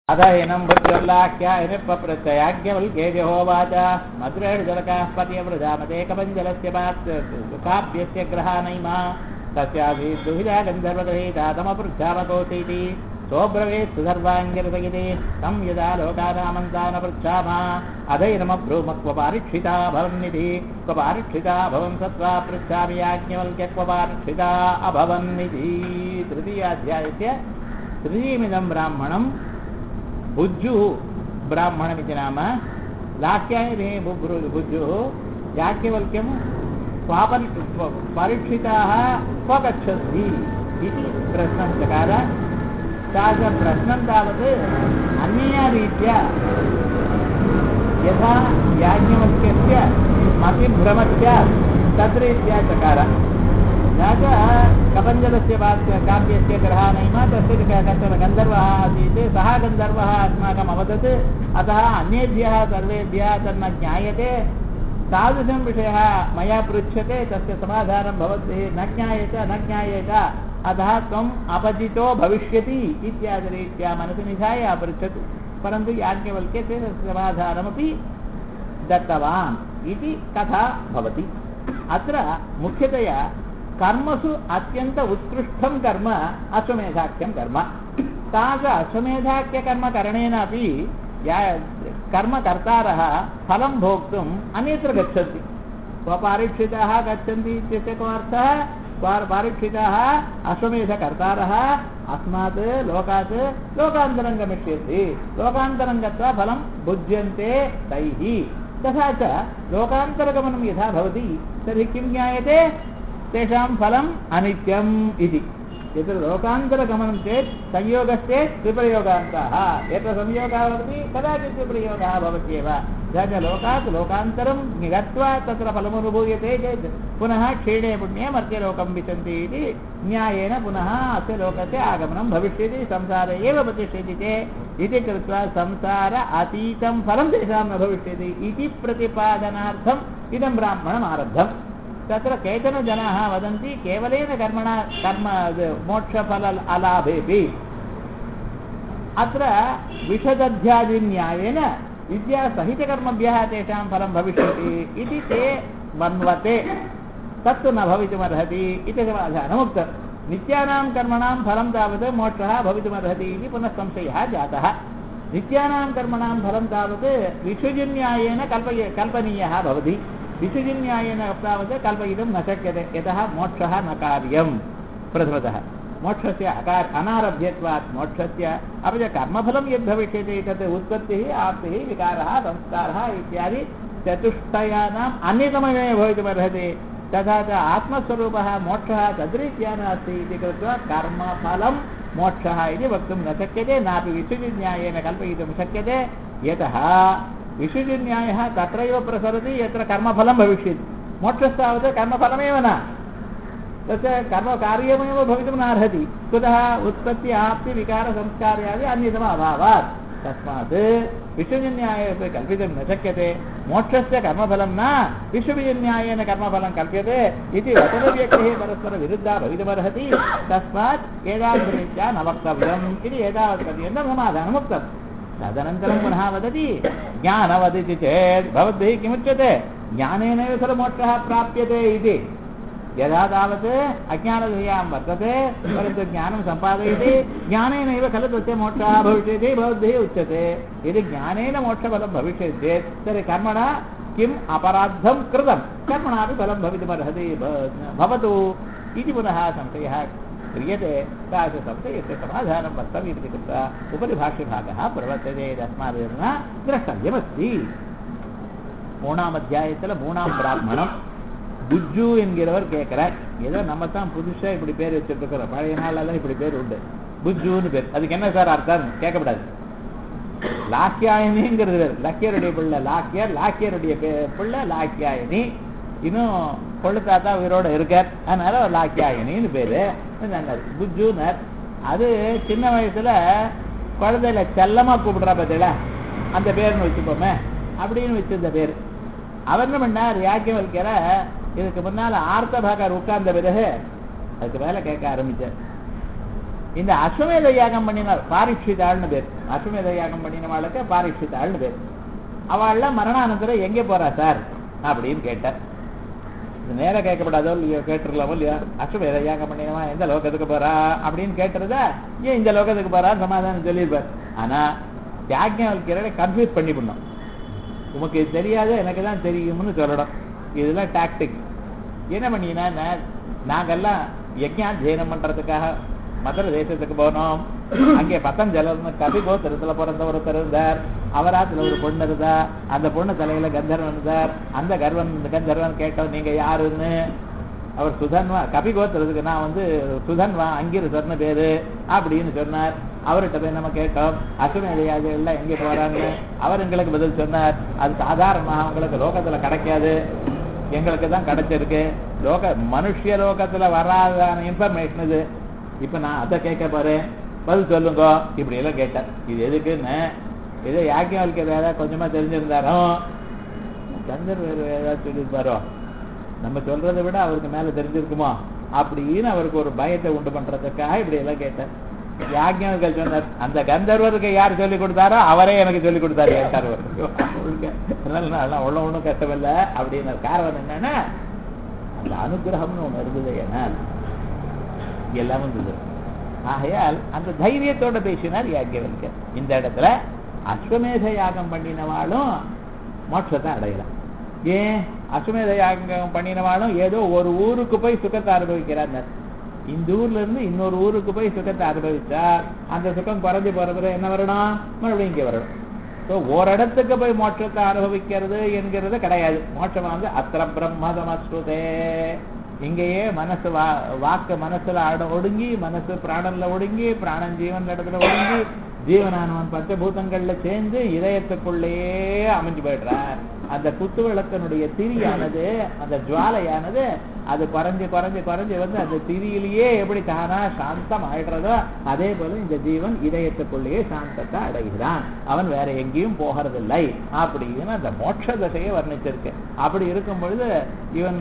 अधयनं भद्रल्लाख्यायनि पप्रत्ययाज्ञवल्क्येजहोवाच मद्रेर्जलकाः पत्यवृजामते कपञ्जलस्य काव्यस्य ग्रहाणैमा तस्यासीत् दुहिता गन्धर्वगृहीता तमपृच्छामकोऽसीति सोऽब्रवीत् सुधर्वाङ्गिरसगिति तं यदा लोकानामन्तान पृच्छामः अधैनमब्रूमक्वपारीक्षिता भवन्निधि क्वपारीक्षिता भवन् सत्त्वा पृच्छामि याज्ञवल्क्यक्वपारीक्षिता अभवन्निधि तृतीयाध्यायस्य तृतीयमिदं ब्राह्मणं भुज्जुः ब्राह्मणमिति नाम लाख्यायने बुभ्रु भुज्जुः याज्ञवल्क्यं स्वापन् परीक्षिताः क्व गच्छन्ति इति प्रश्नं चकार तादृशं प्रश्नं तावत् अन्यया रीत्या यथा याज्ञवल्क्यस्य मतिभ्रमस्य तद्रीत्या चकार न च कपञ्जलस्य काव्यस्य ग्रहाणैम तस्य कश्चन गन्धर्वः आसीत् सः गन्धर्वः अस्माकम् अवदत् अतः अन्येभ्यः सर्वेभ्यः तन्न ज्ञायते तादृशं विषयः मया पृच्छ्यते तस्य समाधानं भवद्भिः न ज्ञायेत न ज्ञायेत अतः त्वम् अपचितो भविष्यति इत्यादिरीत्या मनसि निधाय अपृच्छतु परन्तु याज्ञवल्क्ये तेन समाधानमपि दत्तवान् इति कथा भवति अत्र मुख्यतया कर्मसु अत्यन्त उत्कृष्टं कर्म अश्वमेधाख्यं कर्म तादृश अश्वमेधाख्यकर्मकरणेन अपि या कर्मकर्तारः फलं भोक्तुम् अन्यत्र गच्छन्ति स्वपारीक्षिताः गच्छन्ति इत्यस्य को अर्थः पारीक्षिताः अश्वमेधकर्तारः अस्मात् लोकात् लोकान्तरं गमिष्यन्ति लोकान्तरं गत्वा फलं भुज्यन्ते तैः तथा च लोकान्तरगमनं यथा भवति तर्हि किं ज्ञायते तेषां फलम् अनित्यम् इति यत्र लोकान्तरगमनं चेत् संयोगश्चेत् विप्रयोगान्ताः यत्र संयोगः भवति कदाचित् विप्रयोगः भवत्येव च लोकात् लोकान्तरं गत्वा तत्र फलमनुभूयते चेत् पुनः क्षीणे पुण्ये मर्त्यलोकं विशन्ति इति न्यायेन पुनः अस्य लोकस्य आगमनं भविष्यति संसारे एव प्रतिष्ठति चेत् इति कृत्वा संसार अतीतं फलं तेषां न भविष्यति इति प्रतिपादनार्थम् इदं ब्राह्मणम् आरब्धम् तत्र केचन जनाः वदन्ति केवलेन कर्मणा कर्म मोक्षफल अलाभेपि अत्र विषदध्यादिन्यायेन विद्यासहितकर्मभ्यः तेषां फलं भविष्यति इति ते मन्वते तत्तु न भवितुमर्हति इति समाधानमुक्तं नित्यानां कर्मणां फलं तावत् मोक्षः भवितुमर्हति इति पुनः संशयः जातः नित्यानां कर्मणां फलं तावत् विषुजिन्यायेन कल्पय कल्पनीयः भवति विषुजिन्यायेन तावत् कल्पयितुं न शक्यते यतः मोक्षः न कार्यं प्रथमतः मोक्षस्य अकार अनारभ्यत्वात् मोक्षस्य अपि च कर्मफलं यद् भविष्यति तत् उत्पत्तिः आप्तिः विकारः संस्कारः इत्यादि चतुष्टयानाम् अन्यतममेव भवितुमर्हति तथा च आत्मस्वरूपः मोक्षः तद्रीत्या नास्ति इति कृत्वा कर्मफलं मोक्षः इति वक्तुं न शक्यते नापि विशुजिन्यायेन कल्पयितुं शक्यते यतः विशुजिन्यायः तत्रैव प्रसरति यत्र कर्मफलं भविष्यति मोक्षस्तावत् कर्मफलमेव न तस्य कर्मकार्यमेव भवितुं नार्हति कुतः उत्पत्ति आप्ति विकारसंस्कार्यादि अन्यतम अभावात् तस्मात् विश्वजन्याये अपि कल्पितुं न शक्यते मोक्षस्य कर्मफलं न विश्वविजन्यायेन कर्मफलं कल्प्यते इति वचनव्यक्तिः परस्परविरुद्धा भवितुमर्हति तस्मात् एतादृशरीत्या न वक्तव्यम् इति एतावत्पर्यन्तं समाधानमुक्तम् तदनन्तरं पुनः वदति ज्ञानवदति चेत् भवद्भिः किमुच्यते ज्ञानेनैव खलु मोक्षः प्राप्यते इति यदा तावत् अज्ञानदयां वर्तते परन्तु ज्ञानं सम्पादयति ज्ञानेनैव खलु तस्य मोक्षः भविष्यति भवद्भिः उच्यते यदि ज्ञानेन मोक्षफलं भविष्यति चेत् तर्हि कर्मणा किम् अपराधं कृतं कर्मणापि फलं भवितुमर्हति भवतु इति पुनः संशयः क्रियते तादृशसंशयस्य समाधानं वक्तव्यमिति कृत्वा उपरि भाष्यभागः प्रवर्तते तस्मादेव न द्रष्टव्यमस्ति மூணாம் அத்தியாயத்தில் மூணாம் பிராமணம் புஜ்ஜு என்கிறவர் கேட்கிறார் ஏதோ நம்ம தான் புதுசா இப்படி பேர் வச்சுட்டு இருக்கிறோம் பழைய நாளெல்லாம் இப்படி பேர் உண்டு புஜ்ஜுன்னு பேர் அதுக்கு என்ன சார் அர்த்தம் கேட்கக்கூடாது லாக்கியாயனிங்கிறது லக்கியருடைய பிள்ளை லாக்கியர் லாக்கியருடைய பிள்ளை லாக்கியாயனி இன்னும் கொள்ளு தாத்தா உயிரோட இருக்கார் அதனால லாக்கியாயனின்னு பேரு புஜ்ஜுனர் அது சின்ன வயசுல குழந்தையில செல்லமா கூப்பிடுறா பார்த்தீங்களா அந்த பேர்னு வச்சுப்போமே அப்படின்னு வச்சிருந்த பேர் அவர் என்ன பண்ணார் யாக்கியவல்கிற இதுக்கு முன்னால ஆர்த்த பாகர் உட்கார்ந்த பிறகு அதுக்கு மேல கேட்க ஆரம்பிச்சார் இந்த அஸ்வமேத யாகம் பண்ணினார் பாரிட்சிதாள்னு பேர் அஸ்வமேத யாகம் பண்ணினவாளுக்கு பாரிட்சிதாள்னு பேர் அவள்லாம் மரணானந்தரம் எங்கே போறா சார் அப்படின்னு கேட்டார் இது நேரா கேட்கப்படாதோ இல்லையோ கேட்டுருலாமோ இல்லையோ அஸ்வமேத யாகம் பண்ணினவா எந்த லோகத்துக்கு போறா அப்படின்னு கேட்டுறதா ஏன் இந்த லோகத்துக்கு போறா சமாதானம் சொல்லியிருப்பார் ஆனா யாஜ்ஞாவல்கிறத கன்ஃபியூஸ் பண்ணி பண்ணும் உமக்கு இது தெரியாது எனக்கு தான் தெரியும்னு சொல்லணும் இதெல்லாம் டாக்டிக் என்ன பண்ணினா நாங்கெல்லாம் யஜ்ஞாத்தியனம் பண்றதுக்காக மதுரை தேசத்துக்கு போனோம் அங்கே பத்தஞ்சலர்னு கவி கோத்திரத்துல பிறந்த ஒருத்தர் இருந்தார் அவராத்துல ஒரு பொண்ணு இருந்தா அந்த பொண்ணு தலையில கந்தர்வன் இருந்தார் அந்த கர்வன் கந்தர்வன் கேட்டோம் நீங்க யாருன்னு அவர் சுதன்வா கபி கோத்திரத்துக்கு நான் வந்து சுதன்வா அங்கிருசர்னு பேரு அப்படின்னு சொன்னார் அவர்கிட்ட போய் நம்ம கேட்டோம் அசுமேதையாக எல்லாம் எங்கே போறாங்க அவர் எங்களுக்கு பதில் சொன்னார் அது சாதாரணமாக அவங்களுக்கு லோகத்துல கிடைக்காது எங்களுக்கு தான் கிடைச்சிருக்கு லோக மனுஷிய லோகத்துல வராதான இன்ஃபர்மேஷன் இது இப்ப நான் அதை கேட்க போறேன் பதில் சொல்லுங்க இப்படி எல்லாம் கேட்டார் இது எதுக்குன்னு ஏதோ யாக்கியம் வாழ்க்கை ஏதாவது கொஞ்சமா தெரிஞ்சிருந்தாரோ சந்தர் வேறு ஏதாவது சொல்லியிருப்பாரோ நம்ம சொல்றதை விட அவருக்கு மேல தெரிஞ்சிருக்குமோ அப்படின்னு அவருக்கு ஒரு பயத்தை உண்டு பண்றதுக்காக இப்படி எல்லாம் கேட்டார் யாஜ்ஞர்கள் சொன்னார் அந்த கந்தர்வருக்கு யார் சொல்லி கொடுத்தாரோ அவரே எனக்கு சொல்லி கொடுத்தாரு கேட்டார் அதனால நான் உள்ள ஒண்ணும் கஷ்டமில்ல அப்படின்னு காரணம் என்னன்னா அந்த அனுகிரகம்னு ஒண்ணு இருந்தது ஏன்னா எல்லாம் வந்தது ஆகையால் அந்த தைரியத்தோட பேசினார் யாக்கியவல்கர் இந்த இடத்துல அஸ்வமேத யாகம் பண்ணினவாளும் மோட்சத்தை அடையலாம் ஏன் அஸ்வமேத யாகம் பண்ணினவாளும் ஏதோ ஒரு ஊருக்கு போய் சுகத்தை அனுபவிக்கிறார் இந்த ஊர்ல இருந்து இன்னொரு ஊருக்கு போய் சுகத்தை அனுபவிச்சா அந்த சுகம் குறைஞ்சு போறதுல என்ன வரணும் மறுபடியும் இங்கே வரணும் ஸோ ஓரிடத்துக்கு போய் மோட்சத்தை அனுபவிக்கிறது என்கிறது கிடையாது மோட்சம் வந்து அத்திர பிரம்மதமஸ்ருதே இங்கேயே மனசு வா வாக்கு மனசுல அட ஒடுங்கி மனசு பிராணன்ல ஒடுங்கி பிராணன் ஜீவன் இடத்துல ஒடுங்கி ஜீவனானவன் பஞ்சபூதங்கள்ல சேர்ந்து இதயத்துக்குள்ளேயே அமைஞ்சு போயிடுறார் அந்த குத்து விளக்கனுடைய திரியானது அந்த ஜுவாலையானது அது குறைஞ்சு குறைஞ்சு குறைஞ்சு வந்து அந்த திரியிலேயே எப்படி தானா சாந்தம் ஆயிடுறதோ அதே போல இந்த ஜீவன் இதயத்துக்குள்ளேயே சாந்தத்தை அடைகிறான் அவன் வேற எங்கேயும் போகிறதில்லை அப்படின்னு அந்த மோட்ச தசையை வர்ணிச்சிருக்கு அப்படி இருக்கும் பொழுது இவன்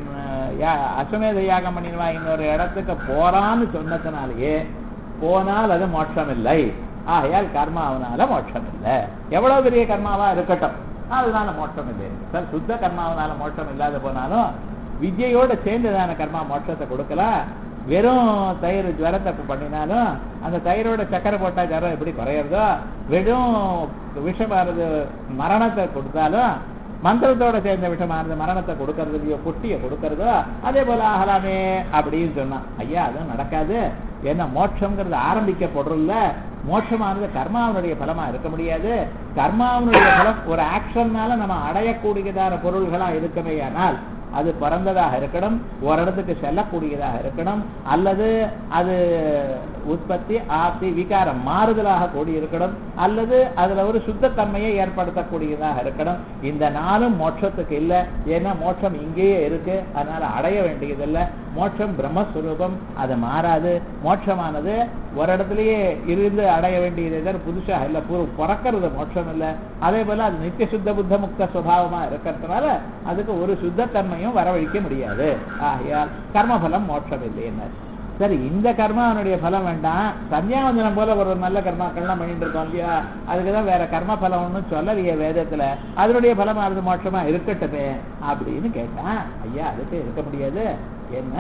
அஸ்வமேத யாகம் பண்ணிடுவா இன்னொரு இடத்துக்கு போறான்னு சொன்னதுனாலேயே போனால் அது மோட்சம் இல்லை ஆகையால் கர்மாவனால மோட்சம் இல்லை எவ்வளவு பெரிய கர்மாவா இருக்கட்டும் அதனால மோட்சம் இல்லை சார் சுத்த கர்மாவனால மோட்சம் இல்லாத போனாலும் வித்யோட சேர்ந்துதான கர்மா மோட்சத்தை கொடுக்கலாம் வெறும் தயிர் ஜுவரத்தை பண்ணினாலும் அந்த தயிரோட சக்கரை போட்டா ஜுரம் எப்படி குறையிறதோ வெறும் விஷமானது மரணத்தை கொடுத்தாலும் மந்திரத்தோட சேர்ந்த விஷமானது மரணத்தை கொடுக்கறதுலையோ குட்டியை கொடுக்கறதோ அதே போல ஆகலாமே அப்படின்னு சொன்னான் ஐயா அதுவும் நடக்காது ஏன்னா மோட்சம்ங்கிறது ஆரம்பிக்கப்படுறதுல மோட்சமானது கர்மாவனுடைய பலமா இருக்க முடியாது கர்மாவனுடைய பலம் ஒரு ஆக்ஷன்னால நம்ம அடையக்கூடியதான பொருள்களா இருக்கவே ஆனால் அது பிறந்ததாக இருக்கணும் ஒரு இடத்துக்கு செல்லக்கூடியதாக இருக்கணும் அல்லது அது உற்பத்தி ஆப்தி விகாரம் மாறுதலாக கூடி இருக்கணும் அல்லது அதுல ஒரு சுத்தத்தன்மையை ஏற்படுத்தக்கூடியதாக இருக்கணும் இந்த நாளும் மோட்சத்துக்கு இல்லை ஏன்னா மோட்சம் இங்கேயே இருக்கு அதனால அடைய வேண்டியதில்லை மோட்சம் பிரம்மஸ்வரூபம் அது மாறாது மோட்சமானது ஒரு இடத்துலயே இருந்து அடைய வேண்டியது எதாவது புதுசா இல்ல பிறக்கிறது மோட்சம் இல்லை அதே போல அது நித்திய சுத்த புத்த முக்த சுபாவமா இருக்கிறதுனால அதுக்கு ஒரு சுத்தத்தன்மையும் வரவழிக்க முடியாது ஆகையால் கர்மபலம் மோட்சம் இல்லை என்ன சரி இந்த கர்மா அவனுடைய பலம் வேண்டாம் சந்தியாவந்தனம் போல ஒரு நல்ல கர்மாக்கள்லாம் பண்ணிட்டு இருக்கோம் இல்லையா அதுக்குதான் வேற கர்ம பலம் ஒன்றும் சொல்லலையே வேதத்துல அதனுடைய பலம் அது மோட்சமா இருக்கட்டுமே அப்படின்னு கேட்டான் ஐயா அதுக்கு இருக்க முடியாது என்ன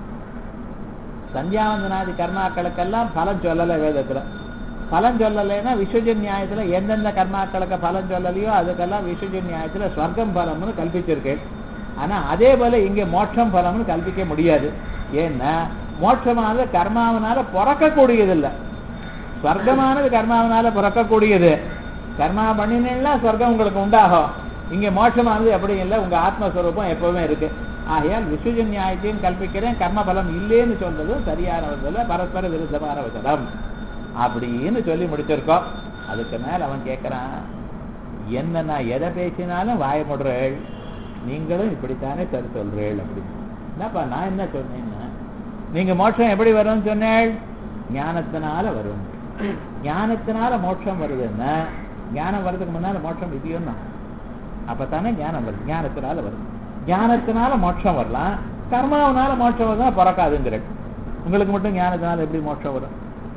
சந்தியாவந்தனாதி கர்மாக்களுக்கெல்லாம் பலன் சொல்லலை வேதத்துல பலன் சொல்லலைன்னா விஸ்வஜன் நியாயத்துல எந்தெந்த கர்மாக்களுக்கு பலன் சொல்லலையோ அதுக்கெல்லாம் விஸ்வஜன் நியாயத்துல ஸ்வர்க்கம் பலம்னு கல்பிச்சிருக்கேன் ஆனா அதே போல இங்க மோட்சம் பலம்னு கல்பிக்க முடியாது ஏன்னா மோட்சமானது கர்மாவனால பிறக்கக்கூடியது இல்லை ஸ்வர்க்கமானது கர்மாவனால பிறக்கக்கூடியது கர்மா பண்ணினா சொர்க்கம் உங்களுக்கு உண்டாகும் இங்க மோட்சமானது எப்படி இல்லை உங்க ஆத்மஸ்வரூபம் எப்பவுமே இருக்கு ஆகையால் விஸ்வஜன் நியாயத்தையும் கல்பிக்கிறேன் கர்ம பலம் இல்லைன்னு சொல்றது சரியானவர்கள் பரஸ்பர விருத்தமான வசனம் அப்படின்னு சொல்லி முடிச்சிருக்கோம் அதுக்கு மேல அவன் கேட்கிறான் என்ன நான் எதை பேசினாலும் வாய முடுறேள் நீங்களும் இப்படித்தானே சரி சொல்றேள் அப்படின்னு என்னப்பா நான் என்ன சொன்னேன்னா நீங்க மோட்சம் எப்படி வரும்னு சொன்னேள் ஞானத்தினால வரும் ஞானத்தினால மோட்சம் வருதுன்னா ஞானம் வர்றதுக்கு முன்னால மோட்சம் இல்லையோன்னா அப்பதானே ஞானம் வருது ஞானத்தினால வருது ஞானத்தினால மோட்சம் வரலாம் கர்மாவனால மோட்சம் வருதுன்னா பிறக்காதுங்கிற உங்களுக்கு மட்டும் ஞானத்தினால எப்படி மோட்சம் வரும்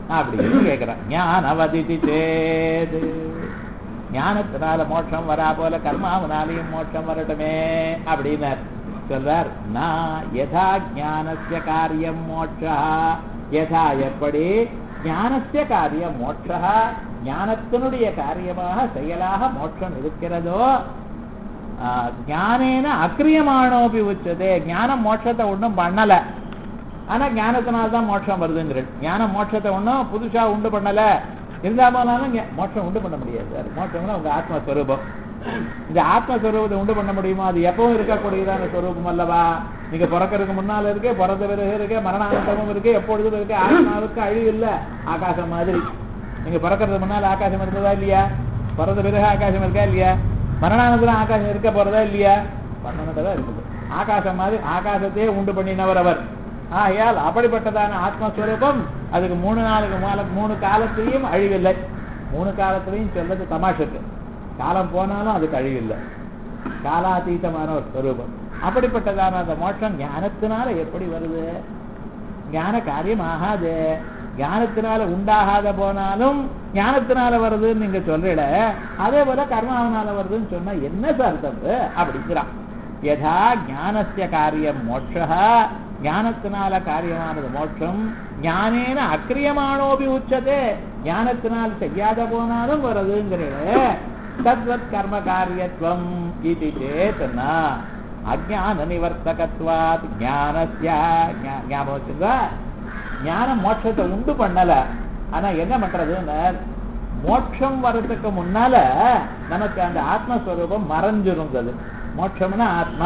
அப்படின்னு கேட்கிறான் ஞானவதிதி சேது ஞானத்தினால மோட்சம் வரா போல கர்மாவனாலையும் மோட்சம் வரட்டுமே அப்படின்னார் சொல்றார் நான் யதா ஞானஸ்ய காரியம் மோட்சா யதா எப்படி ஞானஸ்ய காரியம் மோட்சா ஞானத்தினுடைய காரியமாக செயலாக மோட்சம் இருக்கிறதோ ஆஹ், ஞானேன அக்கிரியமானோபி உச்சதே ஞானம் மோட்சத்தை ஒண்ணும் பண்ணல ஆனா ஞானத்தினால தான் மோட்சம் வருதுங்கிற ஞானம் மோட்சத்தை ஒண்ணும் புதுசா உண்டு பண்ணல இருந்தா போனாலும் ஞா- மோட்சம் உண்டு பண்ண முடியாது சார் மோட்சம்னா உங்க ஆத்மஸ்வரூபம் இந்த ஆத்மஸ்வரூபத்தை உண்டு பண்ண முடியுமா அது எப்பவும் இருக்கக்கூடியதான ஸ்வரூபம் அல்லவா நீங்க பிறக்கறதுக்கு முன்னால இருக்கு பிறந்த பிறகு இருக்கு மரணானந்தமும் இருக்கு எப்பொழுதும் இருக்கு ஆத்மாவுக்கு அழிவு இல்ல ஆகாசம் மாதிரி நீங்க பிறக்கறதுக்கு முன்னால ஆகாசம் இருந்ததா இல்லையா பிறந்த பிறகு ஆகாசம் இருக்கா இல்லையா மரணானந்தரம் ஆகாசம் இருக்க போறதா இல்லையா பண்ணதான் இருக்குது ஆகாசம் மாதிரி ஆகாசத்தையே உண்டு பண்ணினவர் அவர் ஆகையால் அப்படிப்பட்டதான ஆத்மஸ்வரூபம் அதுக்கு மூணு நாளுக்கு மேல மூணு காலத்திலையும் அழிவில்லை மூணு காலத்திலையும் சொல்றது தமாஷுக்கு காலம் போனாலும் அதுக்கு அழிவில்லை காலாதீதமான ஒரு ஸ்வரூபம் அப்படிப்பட்டதான அந்த மோட்சம் ஞானத்தினால எப்படி வருது ஞான காரியம் ஆகாது ஞானத்தினால உண்டாகாத போனாலும் ஞானத்தினால வருதுன்னு நீங்க சொல்றீல அதே போல கர்மாவனால வருதுன்னு சொன்னா என்ன சார் தப்பு அப்படிங்கிறான் யதா ஞானஸ்ய காரியம் மோட்சா ஞானத்தினால காரியமானது மோட்சம் ஞானேன அக்கிரியமானோபி உச்சதே ஞானத்தினால் செய்யாத போனாலும் வருதுங்கிறீங்க தத்வத் கர்ம காரியத்துவம் இது சேத்தனா அஜான நிவர்த்தகத்வாத் ஞானஸ்ய ஞா- ஞாபகம் வச்சுக்கோ ஞானம் மோட்சத்தை உண்டு பண்ணல ஆனா என்ன பண்றதுன்னா மோட்சம் வர்றதுக்கு முன்னால நமக்கு அந்த ஆத்மஸ்வரூபம் மறைஞ்சிருந்தது மோட்சம்னா ஆத்மா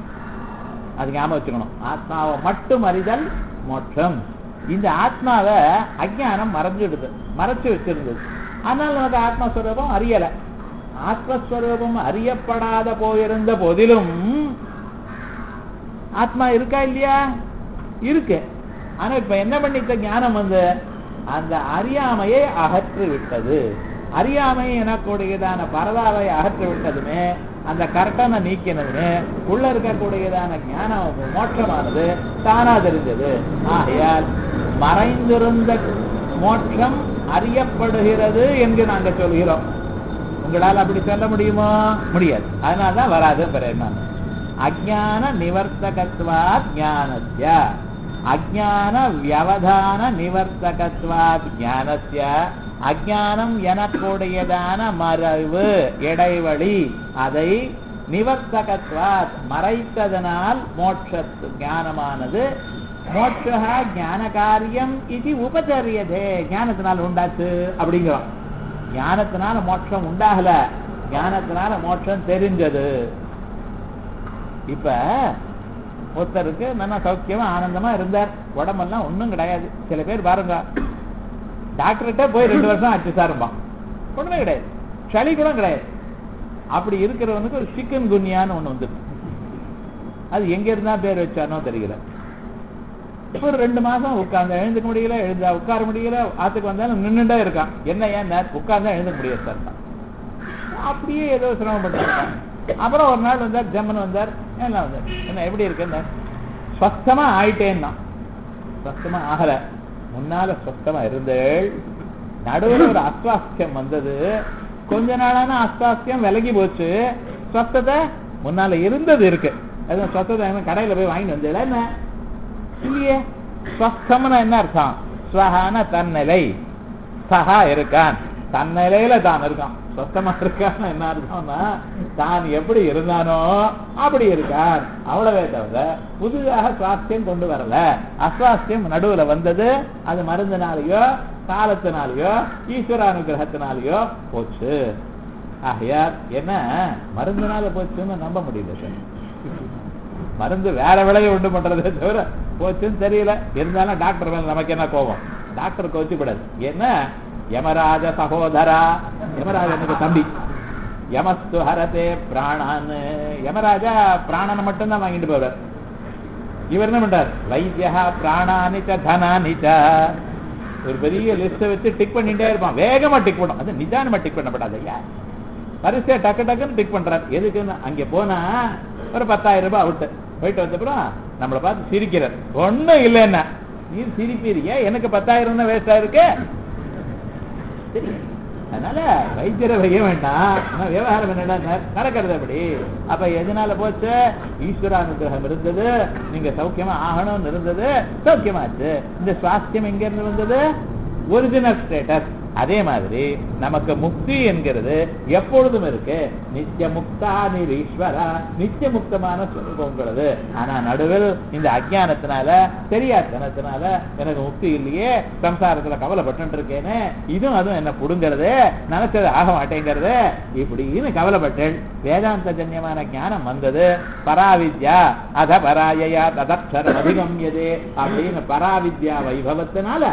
அது ஞாபகம் வச்சுக்கணும் ஆத்மாவை மட்டும் அறிதல் மோட்சம் இந்த ஆத்மாவை அஜ்ஞானம் மறைஞ்சிடுது மறைச்சு வச்சிருந்தது ஆனால் நமக்கு ஆத்மஸ்வரூபம் அறியல ஆத்மஸ்வரூபம் அறியப்படாத போயிருந்த போதிலும் ஆத்மா இருக்கா இல்லையா இருக்கு ஆனா இப்ப என்ன பண்ணிட்ட ஞானம் வந்து அந்த அறியாமையை அகற்றி விட்டது அறியாமை எனக்கூடியதான பரதாவை அகற்றி விட்டதுமே அந்த கர்ட்டனை நீக்கினதுமே உள்ள இருக்கக்கூடியதான ஞானம் மோட்சமானது தானா தெரிஞ்சது ஆகையால் மறைந்திருந்த மோட்சம் அறியப்படுகிறது என்று நாங்க சொல்கிறோம் உங்களால் அப்படி சொல்ல முடியுமா முடியாது அதனால தான் வராது பிரேமன் அஜான நிவர்த்தகத்வாத் ஞானஸ்ய அஜான வியவதான நிவர்த்தகத்வாத் ஞானஸ்ய அஜானம் எனக்கூடியதான மறைவு இடைவெளி அதை நிவர்த்தகத்வாத் மறைத்ததனால் மோட்சத்து ஞானமானது மோட்சா ஞான காரியம் இது உபச்சரியதே ஞானத்தினால் உண்டாச்சு அப்படிங்கிறோம் ஞானத்தினால மோட்சம் உண்டாகல ஞானத்தினால மோட்சம் தெரிஞ்சது இப்ப ஒருத்தருக்கு நல்லா சௌக்கியமா ஆனந்தமா இருந்தார் உடம்பெல்லாம் ஒண்ணும் கிடையாது சில பேர் பாருங்க டாக்டர்கிட்ட போய் ரெண்டு வருஷம் ஆச்சு சாரும்பான் ஒண்ணுமே கிடையாது சளி கூட கிடையாது அப்படி இருக்கிறவனுக்கு ஒரு சிக்கன் குன்யான்னு ஒண்ணு வந்துருக்கு அது எங்க இருந்தா பேர் வச்சானோ தெரியல ஒரு ரெண்டு மாசம் உட்கார்ந்து எழுந்துக்க முடியல எழுந்தா உட்கார முடியல ஆத்துக்கு வந்தாலும் நின்னுட்டே இருக்கான் என்ன ஏன் உட்கார்ந்தா எழுந்துக்க முடியாது சார் அப்படியே ஏதோ சிரமப்பட்டாங்க அப்புறம் ஒரு நாள் வந்தார் ஜம்மன் வந்தார் என்ன வந்தார் என்ன எப்படி இருக்குன்னு ஸ்வஸ்தமா ஆயிட்டேன்னா ஸ்வஸ்தமா ஆகல முன்னால ஸ்வஸ்தமா இருந்தேள் நடுவில் ஒரு அஸ்வாஸ்தியம் வந்தது கொஞ்ச நாளான அஸ்வாஸ்தியம் விலகி போச்சு ஸ்வஸ்தத்தை முன்னால இருந்தது இருக்கு அது ஸ்வஸ்தத்தை என்ன கடையில போய் வாங்கிட்டு வந்தேல என்ன இல்லையே ஸ்வஸ்தம்னா என்ன அர்த்தம் ஸ்வஹான தன்னிலை சஹா இருக்கான் தன்னிலையில தான் இருக்கான் சொத்தமா இருக்கான்னு என்ன அர்த்தம்னா தான் எப்படி இருந்தானோ அப்படி இருக்கான் அவ்வளவே தவிர புதிதாக சுவாஸ்தியம் கொண்டு வரல அஸ்வாஸ்தியம் நடுவுல வந்தது அது மருந்தினாலேயோ காலத்தினாலேயோ ஈஸ்வர அனுகிரகத்தினாலேயோ போச்சு ஆகையார் என்ன மருந்தினால போச்சுன்னு நம்ப முடியல சார் மருந்து வேற விலையை உண்டு பண்றதே தவிர போச்சுன்னு தெரியல இருந்தாலும் டாக்டர் மேல நமக்கு என்ன கோபம் டாக்டர் கோச்சுக்கூடாது என்ன யமராஜ சகோதரா யமராஜனுக்கு தம்பி யமஸ்து ஹரதே பிராணான்னு யமராஜா பிராணனை மட்டும்தான் வாங்கிட்டு போறார் இவர் என்ன பண்றார் வைத்தியா பிராணானிச்ச தனானிச்ச ஒரு பெரிய லிஸ்ட வச்சு டிக் பண்ணிட்டே இருப்பான் வேகமா டிக் பண்ணும் அது நிதானமா டிக் பண்ணப்படாது ஐயா வரிசையா டக்கு டக்குன்னு டிக் பண்றாரு எதுக்குன்னு அங்க போனா ஒரு பத்தாயிரம் ரூபாய் அவுட்டு போயிட்டு வந்தப்புறம் நம்மளை பார்த்து சிரிக்கிறார் ஒண்ணும் இல்லைன்னா நீ சிரிப்பீரியா எனக்கு பத்தாயிரம் வேஸ்டா இருக்கு சரி. அதனால வைத்தியரை வைய வேண்டாம் ஆனா விவகாரம் என்னடா ந- நடக்கிறது அப்படி அப்ப எதனால போச்சு ஈஸ்வரானுகிரகம் இருந்தது நீங்க சௌக்கியமா ஆகணும்னு இருந்தது சௌக்கியமாச்சு இந்த சுவாஸ்தியம் எங்க இருந்து வந்தது ஒரிஜினல் ஸ்டேட்டஸ் அதே மாதிரி நமக்கு முக்தி என்கிறது எப்பொழுதும் இருக்கு நித்திய முக்தா ஈஸ்வரா நித்திய முக்தமான ஸ்வரூபம் உங்களது ஆனா நடுவில் இந்த அஜானத்தினால தெரியாதனத்தினால எனக்கு முக்தி இல்லையே சம்சாரத்துல கவலைப்பட்டு இருக்கேனே இதுவும் அதுவும் என்ன புடுங்கிறது நினைச்சது ஆக மாட்டேங்கிறது இப்படின்னு கவலைப்பட்டேன் வேதாந்த ஜன்யமான ஞானம் வந்தது பராவித்யா அத பராயயா ததக்ஷரம் அதிகம்யதே அப்படின்னு பராவித்யா வைபவத்தினால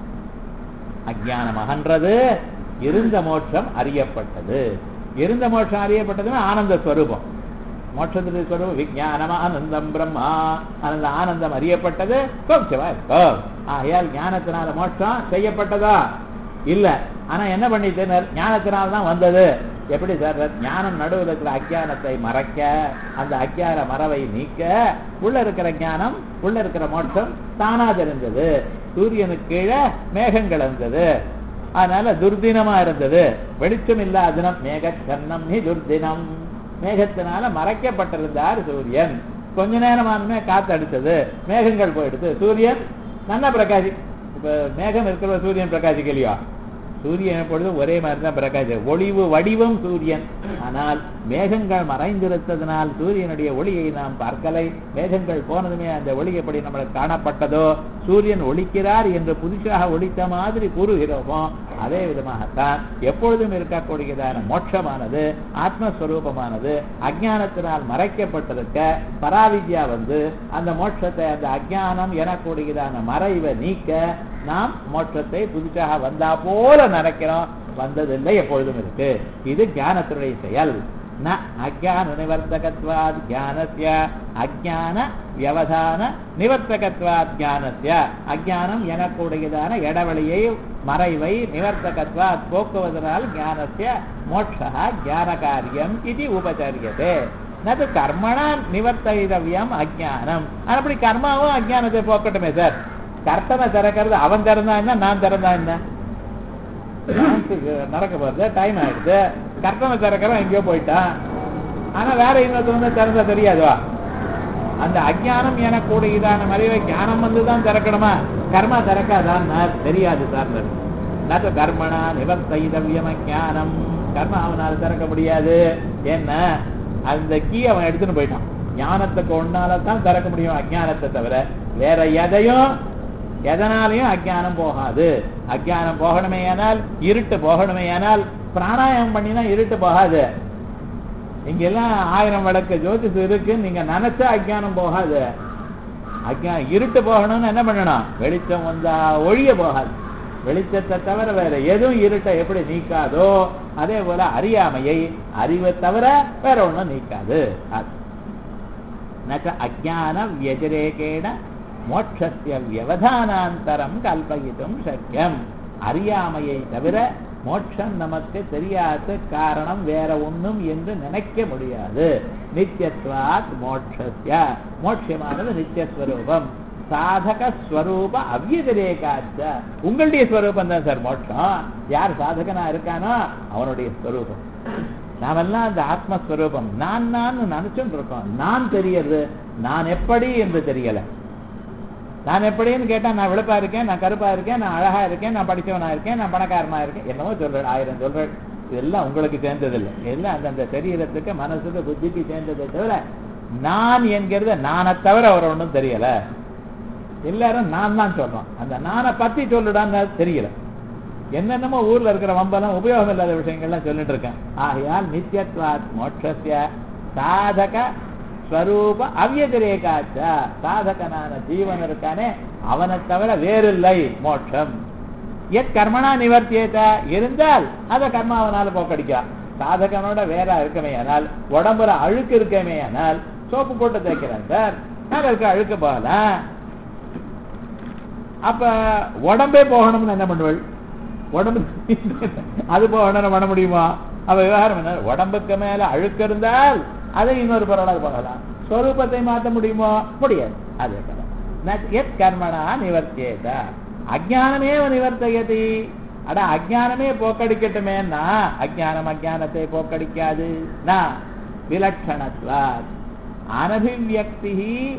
அஜானம் அகன்றது இருந்த மோட்சம் அறியப்பட்டது இருந்த மோட்சம் அறியப்பட்டதுன்னா ஆனந்த ஸ்வரூபம் மோட்சத்துக்கு ஸ்வரூபம் விஜயானம் ஆனந்தம் பிரம்மா அந்த ஆனந்தம் அறியப்பட்டது சோட்சமா இருக்கும் ஆகையால் ஞானத்தினால மோட்சம் செய்யப்பட்டதா இல்ல ஆனா என்ன பண்ணிட்டு ஞானத்தினால தான் வந்தது எப்படி சார் ஞானம் நடுவில் இருக்கிற அஜானத்தை மறைக்க அந்த அஜான மறவை நீக்க உள்ள இருக்கிற ஞானம் உள்ள இருக்கிற மோட்சம் தானா தெரிஞ்சது சூரியனுக்கு கீழே மேகங்கள் இருந்தது அதனால துர்தினமா இருந்தது வெளிச்சம் இல்லாத தினம் மேக கண்ணம் நீ துர்தினம் மேகத்தினால மறைக்கப்பட்டிருந்தார் சூரியன் கொஞ்ச நேரமானுமே காத்து அடிச்சது மேகங்கள் போயிடுது சூரியன் நல்லா பிரகாசி இப்ப மேகம் இருக்கிற சூரியன் பிரகாசிக்கலையா சூரியன் எப்பொழுதும் ஒரே மாதிரி தான் பிரகாசி ஒளிவு வடிவம் சூரியன் ஆனால் மேகங்கள் மறைந்திருத்ததனால் சூரியனுடைய ஒளியை நாம் பார்க்கலை மேகங்கள் போனதுமே அந்த ஒளி எப்படி நம்மளுக்கு காணப்பட்டதோ சூரியன் ஒளிக்கிறார் என்று புதுசாக ஒளித்த மாதிரி கூறுகிறோமோ அதே விதமாகத்தான் எப்பொழுதும் இருக்கக்கூடியதான மோட்சமானது ஆத்மஸ்வரூபமானது அஜானத்தினால் மறைக்கப்பட்டிருக்க பராவித்யா வந்து அந்த மோட்சத்தை அந்த அஜானம் எனக்கூடியதான மறைவை நீக்க நாம் மோட்சத்தை புதுசாக வந்தா போல நினைக்கிறோம் வந்ததில்லை எப்பொழுதும் இருக்கு இது ஞானத்தினுடைய செயல் ந அஜான நிவர்த்தகத்வாத் ஞானஸ்ய அஜான வியவதான நிவர்த்தகத்வாத் ஞானஸ்ய அஜானம் எனக்கூடியதான இடவெளியை மறைவை நிவர்த்தகத்வாத் போக்குவதனால் ஞானஸ்ய மோட்சா ஞான காரியம் இது உபச்சரியதே நது கர்மணா நிவர்த்திதவியம் அஜானம் அப்படி கர்மாவும் அஜானத்தை போக்கட்டுமே சார் கர்த்தனை திறக்கிறது அவன் திறந்தா என்ன நான் திறந்தா என்ன நடக்க போறது டைம் ஆயிடுது கர்த்தனை திறக்கிறவன் எங்கேயோ போயிட்டான் ஆனா வேற இன்னொருத்தர் வந்து திறந்தா தெரியாதுவா அந்த அஜானம் எனக்கூடியதான மறைவை ஞானம் வந்து தான் திறக்கணுமா கர்மா திறக்காதான் தெரியாது சார் நது கர்மணா நிவர்த்திதவியம் அஜானம் கர்மா அவனால திறக்க முடியாது என்ன அந்த கீ அவன் எடுத்துன்னு போயிட்டான் ஞானத்துக்கு ஒன்னால தான் திறக்க முடியும் அஜானத்தை தவிர வேற எதையும் எதனாலையும் அஜானம் போகாது அஜானம் போகணுமே ஆனால் இருட்டு போகணுமே ஆனால் பிராணாயாமம் பண்ணினா இருட்டு போகாது இங்க எல்லாம் ஆயிரம் விளக்கு ஜோதிஷம் இருக்கு நீங்க நினைச்சா அஜானம் போகாது அஜா இருட்டு போகணும்னு என்ன பண்ணணும் வெளிச்சம் வந்தா ஒழிய போகாது வெளிச்சத்தை தவிர வேற எதுவும் இருட்டை எப்படி நீக்காதோ அதே போல அறியாமையை அறிவை தவிர வேற ஒண்ணும் நீக்காது நச்ச அஜான வியதிரேகேன மோட்சத்திய வியவதானாந்தரம் கல்பயித்தும் சக்கியம் அறியாமையை தவிர மோட்சம் நமக்கு தெரியாத காரணம் வேற ஒண்ணும் என்று நினைக்க முடியாது நித்தியத்வாத் மோட்சஸ்ய மோட்சமானது நித்தியஸ்வரூபம் சாதக ஸ்வரூப அவ்யதிரேகாச்ச உங்களுடைய ஸ்வரூபம் தான் சார் மோட்சம் யார் சாதகனா இருக்கானோ அவனுடைய ஸ்வரூபம் நாமெல்லாம் அந்த ஆத்மஸ்வரூபம் நான் நான் நினைச்சுட்டு இருக்கோம் நான் தெரியறது நான் எப்படி என்று தெரியல நான் எப்படின்னு கேட்டா நான் வெளுப்பா இருக்கேன் நான் கருப்பா இருக்கேன் நான் அழகா இருக்கேன் நான் படிச்சவனா இருக்கேன் நான் பணக்காரனா இருக்கேன் என்னமோ சொல்றேன் ஆயிரம் சொல்றேன் இதெல்லாம் உங்களுக்கு சேர்ந்ததில்லை எல்லாம் அந்தந்த சரீரத்துக்கு மனசுக்கு புத்திக்கு சேர்ந்ததை தவிர நான் என்கிறத நானை தவிர அவர் ஒன்றும் தெரியல எல்லாரும் நான் தான் சொல்றோம் அந்த நானை பத்தி சொல்லுடான்னு தெரியல என்னென்னமோ ஊர்ல இருக்கிற வம்பெல்லாம் உபயோகம் இல்லாத விஷயங்கள்லாம் சொல்லிட்டு இருக்கேன் ஆகையால் நித்தியத்வாத் மோட்சஸ்ய சாதக ஸ்வரூப அவ்யதிரேகாச்ச சாதகனான ஜீவன் இருக்கானே அவனை தவிர வேறில்லை மோட்சம் எத் கர்மனா நிவர்த்தியத இருந்தால் அதை கர்மாவனால போக்கடிக்கலாம் சாதகனோட வேற இருக்கமே ஆனால் உடம்புல அழுக்கு இருக்கமே ஆனால் சோப்பு போட்டு தேய்க்கிறேன் சார் மேல இருக்க அழுக்கு போகலாம் அப்ப உடம்பே போகணும்னு என்ன பண்ணுவள் உடம்பு அது போகணும் பண்ண முடியுமா அவ விவகாரம் என்ன உடம்புக்கு மேல அழுக்கு இருந்தால் அதை இன்னொரு பரவலாக போகலாம் ஸ்வரூபத்தை மாற்ற முடியுமோ முடியாது அதே போல எத் கர்மணா நிவர்த்தியேத அஜானமேவ நிவர்த்தயதி அட அஜானமே போக்கடிக்கட்டுமேன்னா அஜானம் அஜானத்தை போக்கடிக்காது நான் விலட்சணத்வாத் அனபிவியக்தி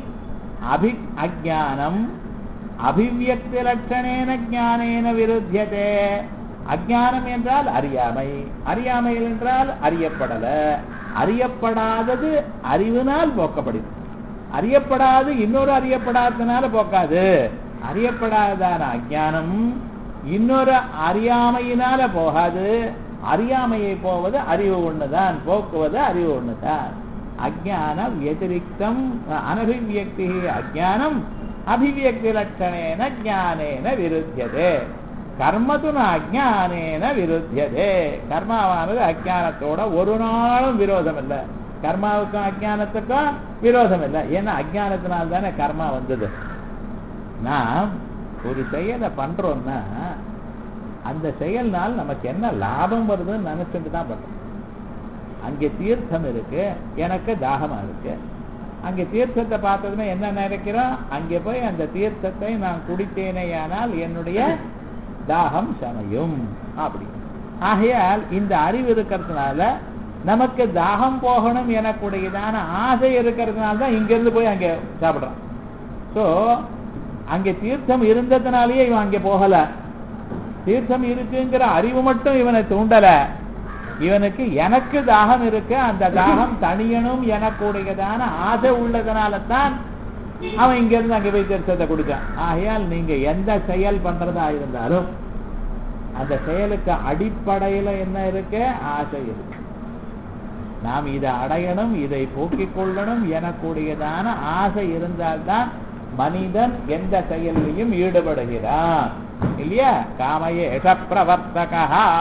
அபி அஜானம் அபிவியக்தி லட்சணேன ஞானேன விருத்தியதே அஜானம் என்றால் அறியாமை அறியாமைகள் என்றால் அறியப்படல அறியப்படாதது அறிவினால் போக்கப்படுது அறியப்படாது இன்னொரு அறியப்படாததுனால போக்காது அறியப்படாததான அஜானம் இன்னொரு அறியாமையினால போகாது அறியாமையை போவது அறிவு ஒண்ணுதான் போக்குவது அறிவு ஒண்ணுதான் அஜான வத்திரிக்தம் அனபிவியக்தி அஜானம் அபிவியக்தி லட்சணேன ஞானேன விருத்தியதே கர்மது அஜானேன விருத்தியதே கர்மாவானது அஜானத்தோட ஒரு நாளும் விரோதம் இல்லை கர்மாவுக்கும் அஜானத்துக்கும் விரோதம் இல்லை ஏன்னா அஜானத்தினால் தானே கர்மா வந்தது நாம் ஒரு செயலை பண்றோம்னா அந்த செயல்னால் நமக்கு என்ன லாபம் வருதுன்னு நினைச்சுட்டு தான் பண்றோம் அங்கே தீர்த்தம் இருக்கு எனக்கு தாகமா இருக்கு அங்கே தீர்த்தத்தை பார்த்ததுமே என்ன நினைக்கிறோம் அங்கே போய் அந்த தீர்த்தத்தை நான் குடித்தேனேயானால் என்னுடைய தாகம் சமையும் அப்படி ஆகையால் இந்த அறிவு இருக்கிறதுனால நமக்கு தாகம் போகணும் எனக்குடையதான ஆசை இருக்கிறதுனால தான் இங்கிருந்து போய் அங்கே சாப்பிடுறோம் ஸோ அங்கே தீர்த்தம் இருந்ததுனாலேயே இவன் அங்கே போகல தீர்த்தம் இருக்குங்கிற அறிவு மட்டும் இவனை தூண்டல இவனுக்கு எனக்கு தாகம் இருக்கு அந்த தாகம் தனியனும் எனக்குடையதான ஆசை உள்ளதுனால தான் அவன் இங்க இருந்து அங்க போய் தீர்த்தத்தை குடிச்சான் ஆகையால் நீங்க எந்த செயல் பண்றதா இருந்தாலும் அந்த செயலுக்கு அடிப்படையில என்ன இருக்கு ஆசை இருக்கு நாம் இதை அடையணும் இதை போக்கிக் கொள்ளணும் எனக்கூடியதான ஆசை இருந்தால்தான் மனிதன் எந்த செயலிலையும் ஈடுபடுகிறான் இல்லையா காமையே பிரவர்த்தகா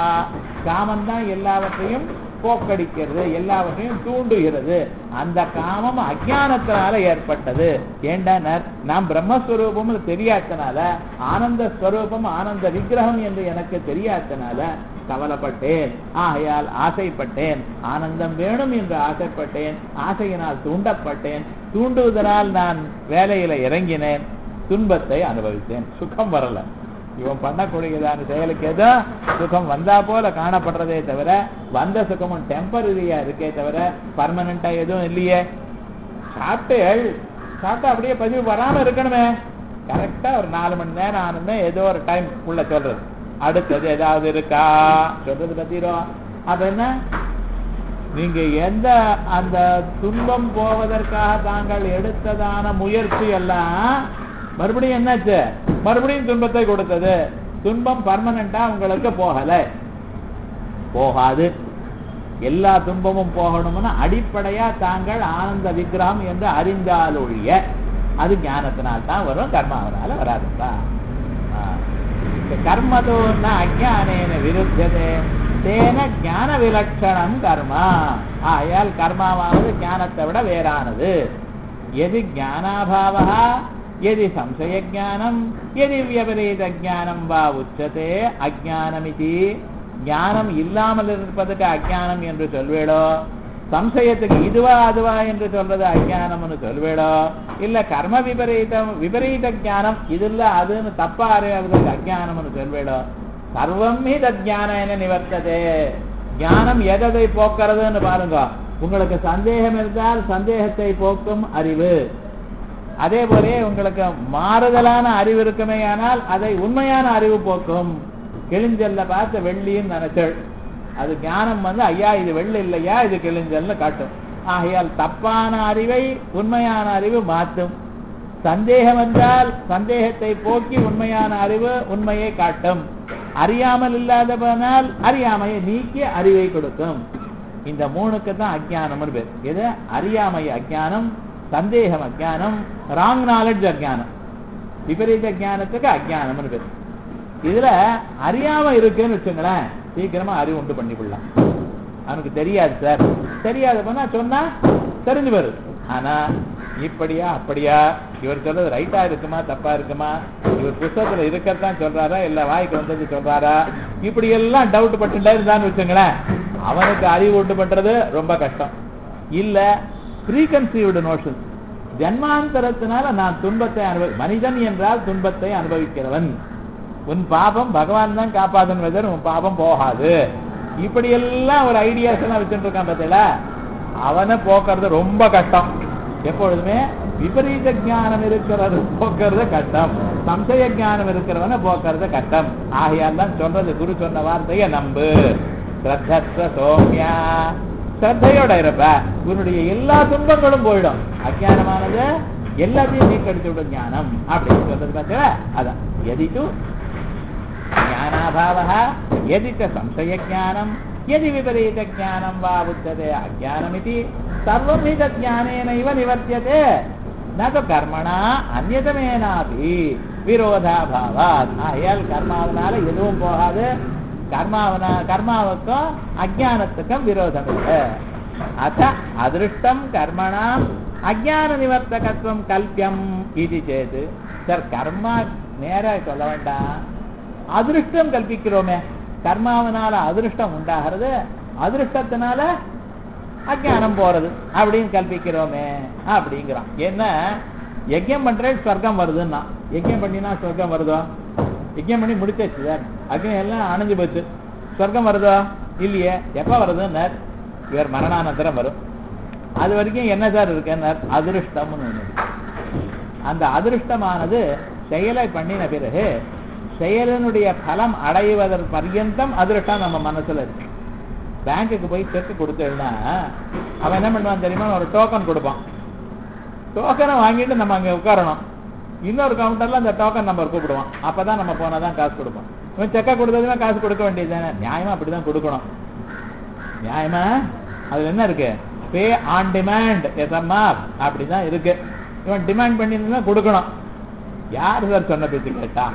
காமன் தான் எல்லாவற்றையும் போக்கடிக்கிறது எல்லாவற்றையும் தூண்டுகிறது அந்த காமம் அஜானத்தினால ஏற்பட்டது ஏண்டனர் நாம் பிரம்மஸ்வரூபம் தெரியாதனால ஆனந்த ஸ்வரூபம் ஆனந்த விக்கிரகம் என்று எனக்கு தெரியாதனால கவலைப்பட்டேன் ஆகையால் ஆசைப்பட்டேன் ஆனந்தம் வேணும் என்று ஆசைப்பட்டேன் ஆசையினால் தூண்டப்பட்டேன் தூண்டுவதனால் நான் வேலையில இறங்கினேன் துன்பத்தை அனுபவித்தேன் சுகம் வரல இவன் பண்ணக்கூடியதான செயலுக்கு ஏதோ சுகம் வந்தா போல காணப்படுறதே தவிர வந்த சுகமும் டெம்பரரியா இருக்கே தவிர பர்மனண்டா எதுவும் இல்லையே சாப்பிட்டு சாப்பிட்டு அப்படியே பதிவு வராம இருக்கணுமே கரெக்டா ஒரு நாலு மணி நேரம் ஆனதுமே ஏதோ ஒரு டைம் உள்ள சொல்றது அடுத்தது ஏதாவது இருக்கா சொல்றது பத்திரும் அது என்ன நீங்க எந்த அந்த துன்பம் போவதற்காக தாங்கள் எடுத்ததான முயற்சி எல்லாம் மறுபடியும் என்னாச்சு மறுபடியும் துன்பத்தை கொடுத்தது துன்பம் பர்மனண்டா உங்களுக்கு போகல போகாது எல்லா துன்பமும் போகணும்னு அடிப்படையா தாங்கள் ஆனந்த விக்கிரகம் என்று அறிந்தால் ஒழிய அது ஞானத்தினால் தான் வரும் கர்மாவனால வராதுப்பா கர்மதோ ந அஜானேன விருத்ததே தேன ஞான விலட்சணம் கர்மா ஆயால் கர்மாவானது ஞானத்தை விட வேறானது எது ஞானாபாவா எதி சம்சய ஜானம் எதி வியபரீத ஜானம் வா உச்சதே அஜானமிதி ஞானம் இல்லாமல் இருப்பதுக்கு அஜானம் என்று சொல்வேடோ சம்சயத்துக்கு இதுவா அதுவா என்று சொல்றது அஜானம்னு சொல்வேடோ இல்ல கர்ம விபரீதம் விபரீத ஜானம் இது இல்ல அதுன்னு தப்பா அறியாததுக்கு அஜானம்னு சொல்வேடோ சர்வம் தஜானம் என்ன நிவர்த்ததே ஞானம் எதை போக்குறதுன்னு பாருங்க உங்களுக்கு சந்தேகம் இருந்தால் சந்தேகத்தை போக்கும் அறிவு அதே போல உங்களுக்கு மாறுதலான அறிவு இருக்குமே ஆனால் அதை உண்மையான அறிவு போக்கும் கிழிஞ்சல்ல பார்த்து வெள்ளின்னு நினைச்சல் அது ஞானம் வந்து ஐயா இது வெள்ளி இல்லையா இது கிழிஞ்சல்னு காட்டும் ஆகையால் தப்பான அறிவை உண்மையான அறிவு மாற்றும் சந்தேகம் என்றால் சந்தேகத்தை போக்கி உண்மையான அறிவு உண்மையை காட்டும் அறியாமல் இல்லாதவனால் அறியாமையை நீக்கி அறிவை கொடுக்கும் இந்த மூணுக்கு தான் அஜானம்னு பேர் இது அறியாமை அஜானம் சந்தேகம் அஜானம் ராங் நாலெட்ஜ் அஜானம் விபரீத ஜானத்துக்கு அஜானம்னு பேர் இதுல அறியாம இருக்குன்னு வச்சுங்களேன் சீக்கிரமா அறிவு உண்டு பண்ணிவிடலாம் அவனுக்கு தெரியாது சார் தெரியாது பண்ணா சொன்னா தெரிஞ்சு வரும் ஆனா இப்படியா அப்படியா இவர் சொல்றது ரைட்டா இருக்குமா தப்பா இருக்குமா இவர் புத்தகத்துல இருக்கத்தான் சொல்றாரா இல்ல வாய்க்கு வந்தது சொல்றாரா இப்படி எல்லாம் டவுட் பட்டுட்டே இருந்தான்னு வச்சுங்களேன் அவனுக்கு அறிவு உண்டு பண்றது ரொம்ப கஷ்டம் இல்ல ப்ரீகன்சீவ்டு நோஷன் ஜன்மாந்தரத்தினால நான் துன்பத்தை அனுபவி மனிதன் என்றால் துன்பத்தை அனுபவிக்கிறவன் உன் பாபம் பகவான் தான் காப்பாதன் உன் பாபம் போகாது இப்படி எல்லாம் ஒரு ஐடியாஸ் எல்லாம் வச்சுட்டு இருக்கான் பார்த்தீங்களா அவனை போக்குறது ரொம்ப கஷ்டம் எப்பொழுதுமே விபரீத ஞானம் இருக்கிறது போக்குறது கஷ்டம் சம்சய ஞானம் இருக்கிறவன போக்குறது கஷ்டம் ஆகையால் தான் சொல்றது குரு சொன்ன வார்த்தையை நம்பு ஸ்ரத்தஸ்வ சோம்யா ஸ்ரத்தையோட இருப்ப உன்னுடைய எல்லா துன்பங்களும் போயிடும் அஜானமானது எல்லாத்தையும் நீக்கடிச்சு விடும் ஞானம் அப்படின்னு சொல்றது பார்த்தீங்களா அதான் எதிட்டு ज्ञानाभावः यदि च संशयज्ञानं यदि विपरीतज्ञानं वा उच्यते अज्ञानमिति सर्वं हि तज्ज्ञानेनैव निवर्त्यते न तु कर्मणा अन्यतमेनापि விரோதாபாவாத் ஆகையால் கர்மாவனால எதுவும் போகாது கர்மாவனா கர்மாவுக்கும் அஜானத்துக்கும் விரோதம் இல்லை அத அதிருஷ்டம் கர்மணாம் அஜான நிவர்த்தகத்துவம் கல்பியம் இது சேது சார் கர்மா நேரா சொல்ல வேண்டாம் அதிருஷ்டம் கல்பிக்கிறோமே கர்மாவனால அதிருஷ்டம் உண்டாகிறது அதிருஷ்டத்தினால அஜானம் போறது அப்படின்னு கல்பிக்கிறோமே அப்படிங்கிறான் என்ன யஜ்யம் பண்றேன் சொர்க்கம் வருதுன்னா யஜ்யம் பண்ணினா சொர்க்கம் வருதோ யஜ்யம் பண்ணி முடிச்சாச்சு சார் அக்னி எல்லாம் அணைஞ்சு போச்சு சொர்க்கம் வருதோ இல்லையே எப்ப வருதுன்னு இவர் மரணானந்தரம் வரும் அது வரைக்கும் என்ன சார் இருக்குன்னார் அதிருஷ்டம்னு ஒண்ணு இருக்கு. அந்த அதிருஷ்டமானது செயலை பண்ணின பிறகு செயலினுடைய பலம் அடைவதற்கு பர்யந்தம் அதிருஷ்டம் நம்ம மனசுல இருக்கு பேங்க்குக்கு போய் செக் கொடுத்தேன்னா அவன் என்ன பண்ணுவான் தெரியுமா ஒரு டோக்கன் கொடுப்பான் டோக்கனை வாங்கிட்டு நம்ம அங்க உட்காரணும் இன்னொரு கவுண்டர்ல அந்த டோக்கன் நம்பர் கூப்பிடுவான் அப்பதான் நம்ம போனாதான் காசு கொடுப்போம் இவன் செக்கை கொடுத்ததுன்னா காசு கொடுக்க வேண்டியது தானே நியாயமா அப்படிதான் கொடுக்கணும் நியாயமா அதுல என்ன இருக்கு பே ஆன் டிமாண்ட் எஸ்எம்ஆர் அப்படிதான் இருக்கு இவன் டிமாண்ட் பண்ணியிருந்தா கொடுக்கணும் யார் சார் சொன்ன பேச்சு கேட்டா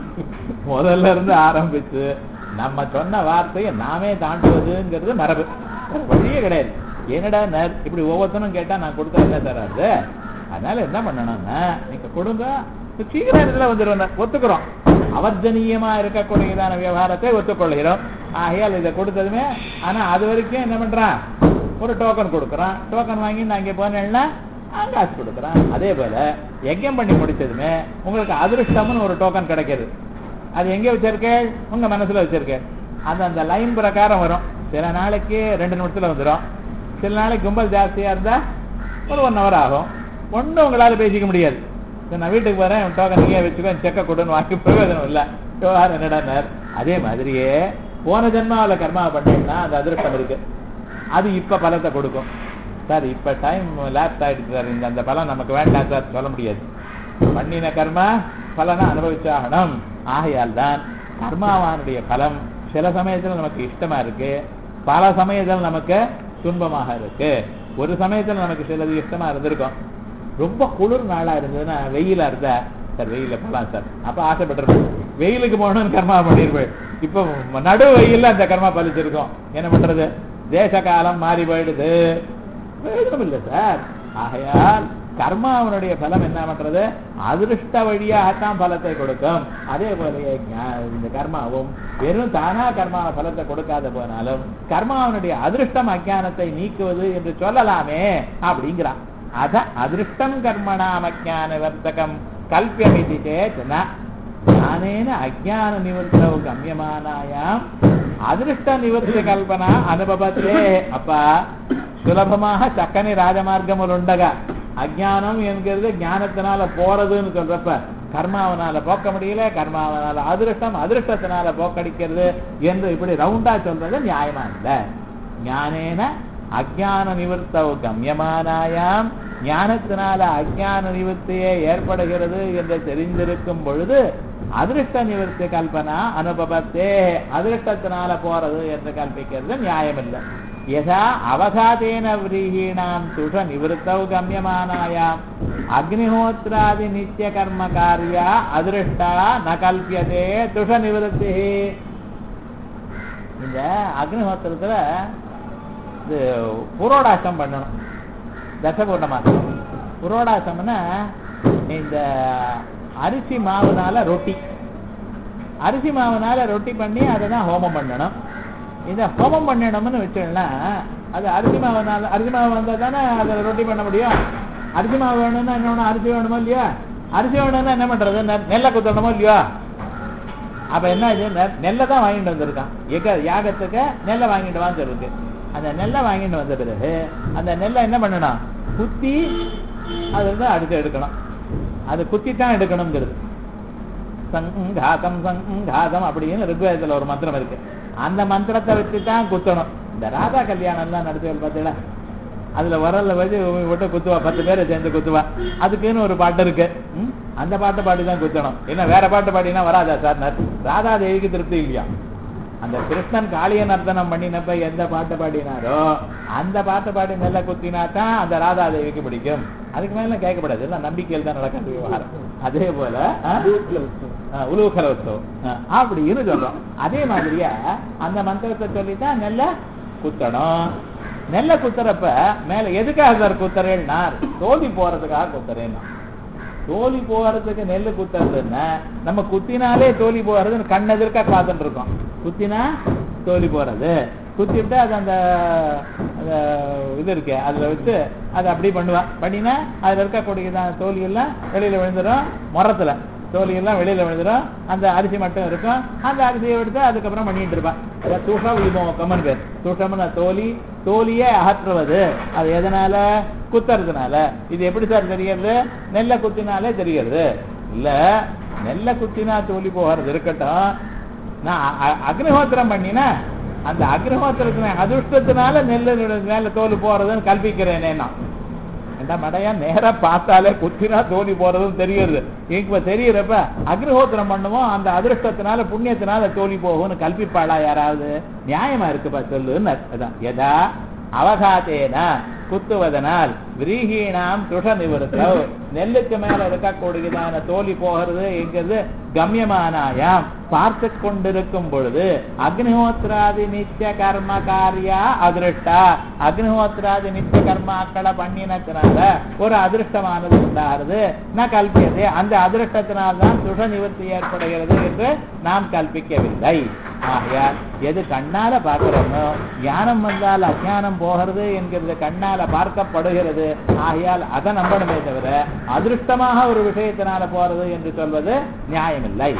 முதல்ல இருந்து ஆரம்பிச்சு நம்ம சொன்ன வார்த்தையை நாமே தாண்டுவதுங்கிறது மரபு வேற வழியே கிடையாது என்னடா நர் இப்படி ஒவ்வொருத்தனும் கேட்டா நான் கொடுத்தா என்ன தராது அதனால என்ன பண்ணணும்னா நீங்க கொடுங்க சீக்கிரம் இதுல வந்துடும் ஒத்துக்கிறோம் அவர்ஜனீயமா இருக்கக்கூடியதான விவகாரத்தை ஒத்துக்கொள்கிறோம் ஆகையால் இதை கொடுத்ததுமே ஆனா அது வரைக்கும் என்ன பண்றான் ஒரு டோக்கன் கொடுக்குறான் டோக்கன் வாங்கி நான் இங்க போனேன்னா அங்க காசு கொடுக்குறான் அதே போல யஜ்யம் பண்ணி முடிச்சதுமே உங்களுக்கு அதிருஷ்டம்னு ஒரு டோக்கன் கிடைக்குது அது எங்க வச்சிருக்க உங்க மனசுல வச்சிருக்க அது அந்த லைன் பிரகாரம் வரும் சில நாளைக்கு ரெண்டு நிமிஷத்துல வந்துடும் சில நாளைக்கு கும்பல் ஜாஸ்தியா இருந்தா ஒரு ஒன் ஹவர் ஆகும் ஒண்ணும் உங்களால பேசிக்க முடியாது சரி, நான் வீட்டுக்கு போறேன் டோக்கன் நீங்க வச்சுக்கோ செக்க கொடுன்னு வாங்கி பிரயோஜனம் இல்ல விவகாரம் என்னடான்னார் அதே மாதிரியே போன ஜென்மாவில கர்மா பண்ணீங்கன்னா அந்த அதிருஷ்டம் இருக்கு அது இப்ப பலத்தை கொடுக்கும் சார் இப்ப டைம் லேப்ஸ் ஆயிடுச்சு சார் இந்த அந்த பலன் நமக்கு வேண்டாம் சார் சொல்ல முடியாது பண்ணின கர்மா பலனை அனுபவிச்சாகணும் ஆகையால் தான் கர்மாவானுடைய பலம் சில சமயத்துல நமக்கு இஷ்டமா இருக்கு பல சமயத்தில் நமக்கு துன்பமாக இருக்கு ஒரு சமயத்துல நமக்கு சிலது இஷ்டமா இருந்திருக்கும் ரொம்ப குளிர் நாளா இருந்ததுன்னா வெயிலா இருந்தா சார் வெயில போலாம் சார் அப்ப ஆசைப்பட்டிருப்பேன் வெயிலுக்கு போகணும்னு கர்மா பண்ணிருப்பேன் இப்போ நடு வெயில்ல அந்த கர்மா பலிச்சிருக்கும் என்ன பண்றது தேச காலம் மாறி போயிடுது பிரயோஜனம் இல்லை சார் ஆகையால் கர்மாவனுடைய பலம் என்ன பண்றது அதிருஷ்ட வழியாகத்தான் பலத்தை கொடுக்கும் அதே போலயே ஞா- இந்த கர்மாவும் வெறும் தானா கர்மா பலத்தை கொடுக்காத போனாலும் கர்மாவனுடைய அதிருஷ்டம் அஜானத்தை நீக்குவது என்று சொல்லலாமே அப்படிங்கிறான் அத அதிருஷ்டம் கர்மணாம் அஜான வர்த்தகம் கல்பியமிதி சேத் ந ஞானேன அஜான நிவர்த்தவு கம்யமானாயாம் அதிருஷ்ட நிவர்த்தி கல்பனா அனுபவத்தே அப்பா சுலபமாக சக்கனி ராஜமார்க்கமுல் உண்டக அஜானம் என்கிறது ஞானத்தினால போறதுன்னு சொல்றப்ப கர்மாவனால போக்க முடியல கர்மாவனால அதிருஷ்டம் அதிருஷ்டத்தினால போக்கடிக்கிறது என்று இப்படி ரவுண்டா சொல்றது நியாயமா இல்ல ஞானேன அஜான நிவர்த்தவு கம்யமானாயாம் ஞானத்தினால அஜான நிவர்த்தியே ஏற்படுகிறது என்று தெரிந்திருக்கும் பொழுது அதிருஷ்ட நிவர்த்தி கல்பனா அனுபவத்தே அதிருஷ்டத்தினால போறது என்று கல்பிக்கிறது நியாயமில்லை யதா அவகாதேன விரீஹீணாம் துஷ நிவர்த்தவு கம்யமானாயாம் அக்னிஹோத்ராதி நித்திய கர்ம காரியா அதிருஷ்டா ந கல்பியதே துஷ நிவர்த்தி இந்த அக்னிஹோத்திரத்துல இது புரோடாசம் பண்ணணும் தசபூர்ணமாசம் புரோடாசம்னா இந்த அரிசி மாவுனால ரொட்டி அரிசி மாவுனால ரொட்டி பண்ணி அதை தான் ஹோமம் பண்ணணும் இந்த ஹோமம் பண்ணணும்னு வச்சோம்னா அது அரிசி மாவுனால அரிசி மாவு வந்தா தானே அதை ரொட்டி பண்ண முடியும் அரிசி மாவு வேணும்னா என்ன வேணும் அரிசி வேணுமோ இல்லையா அரிசி வேணும்னா என்ன பண்றது நெ- நெல்லை குத்தணுமோ இல்லையா அப்ப என்ன ஆச்சு நெ- நெல்லை தான் வாங்கிட்டு வந்திருக்கான் எங்க யாகத்துக்கு நெல்லை வாங்கிட்டு வான்னு இருக்கு அந்த நெல்லை வாங்கிட்டு வந்த பிறகு அந்த நெல்லை என்ன பண்ணணும் குத்தி அது வந்து அடுத்து எடுக்கணும் அது குத்தி தான் எடுக்கணுங்கிறது சங்காதம் சங்காதம் அப்படின்னு ரிக்வேதத்துல ஒரு மந்திரம் இருக்கு அந்த மந்திரத்தை வச்சு தான் குத்தணும் இந்த ராதா கல்யாணம் எல்லாம் நடத்துவது பார்த்தீங்களா அதுல வரல வச்சு விட்டு குத்துவா பத்து பேரை சேர்ந்து குத்துவா அதுக்குன்னு ஒரு பாட்டு இருக்கு ம்? அந்த பாட்டை பாடி தான் குத்தணும் என்ன வேற பாட்டு பாடினா வராதா சார் ராதா தேவிக்கு திருப்தி இல்லையா அந்த கிருஷ்ணன் காளிய நர்த்தனம் பண்ணினப்ப எந்த பாட்டை பாடினாரோ அந்த பாட்டை பாடி நல்லா குத்தினா தான் அந்த ராதா தேவிக்கு பிடிக்கும் அதுக்கு மேல கேட்கப்படாது எல்லாம் நம்பிக்கையில் தான் நடக்கிற விவகாரம் அதே போல ஆ? ஆ, உலூகல உற்சவம் ஆ, அப்படின்னு சொல்றோம் அதே மாதிரியா அந்த மந்திரத்தை சொல்லித்தான் நெல்ல குத்தணும் நெல்ல குத்துறப்ப மேல எதுக்காக சார் குத்துறேன்னா தோதி போறதுக்காக குத்துறேன்னா தோலி போகிறதுக்கு நெல்லு குத்துறதுன்னா நம்ம குத்தினாலே தோலி போகிறதுன்னு கண் எதிர்க்க பார்த்துட்டு இருக்கோம் குத்தினா தோலி போறது குத்திட்டு அது அந்த அந்த இது இருக்கு அதுல வச்சு அதை அப்படி பண்ணுவான் பண்ணினா அதுல இருக்கக்கூடிய தோலி எல்லாம் வெளியில விழுந்துடும் முறத்துல தோலி எல்லாம் வெளியில விழுந்துடும் அந்த அரிசி மட்டும் இருக்கும் அந்த அரிசியை எடுத்து அதுக்கப்புறம் பண்ணிட்டு இருப்பான் அதான் தூஷ விமோகம்னு பேர் தூஷம்னா தோலி தோலியே அகற்றுவது அது எதனால குத்துறதுனால இது எப்படி சார் தெரியறது நெல்லை குத்தினாலே தெரியறது இல்ல நெல்லை குத்தினா தோலி போகிறது இருக்கட்டும் நான் அ- அ- அக்னிஹோத்திரம் பண்ணினா அந்த அக்னிஹோத்திரத்தின அதிர்ஷ்டத்தினால நெல்லு மேல தோல் போறதுன்னு கல்பிக்கிறேனே நான் ஏண்டா மடையா நேரா பார்த்தாலே குத்தினா தோணி போறதும் தெரியுது இப்ப தெரியறப்ப அக்னிஹோத்திரம் பண்ணுவோம் அந்த அதிர்ஷ்டத்தினால புண்ணியத்தினால தோணி போகும்னு கல்பிப்பாளா யாராவது நியாயமா இருக்குப்பா சொல்லுன்னு அதான் எதா அவகாத்தேன குத்துவதனால் விரீஹீனாம் துஷ நிவர்த்தவ் நெல்லுக்கு மேல இருக்கக்கூடியதான தோலி போகிறது என்கிறது கம்யமானாயாம் பார்த்து கொண்டிருக்கும் பொழுது அக்னிஹோத்ராதி நித்திய கர்ம காரியா அதிருஷ்டா அக்னிஹோத்ராதி நித்திய கர்மாக்களை பண்ணினத்தினால ஒரு அதிருஷ்டமானது உண்டாகிறது ந கல்பியது அந்த அதிருஷ்டத்தினால்தான் துஷ நிவர்த்தி ஏற்படுகிறது என்று நாம் கல்பிக்கவில்லை ஆகையால் எது கண்ணால பார்க்கிறோமோ ஞானம் வந்தால் அஜானம் போகிறது என்கிறது கண்ணால பார்க்கப்படுகிறது ஆகையால் அதை நம்பணுமே தவிர அதிருஷ்டமாக ஒரு விஷயத்தினால போறது என்று சொல்வது நியாயமில்லை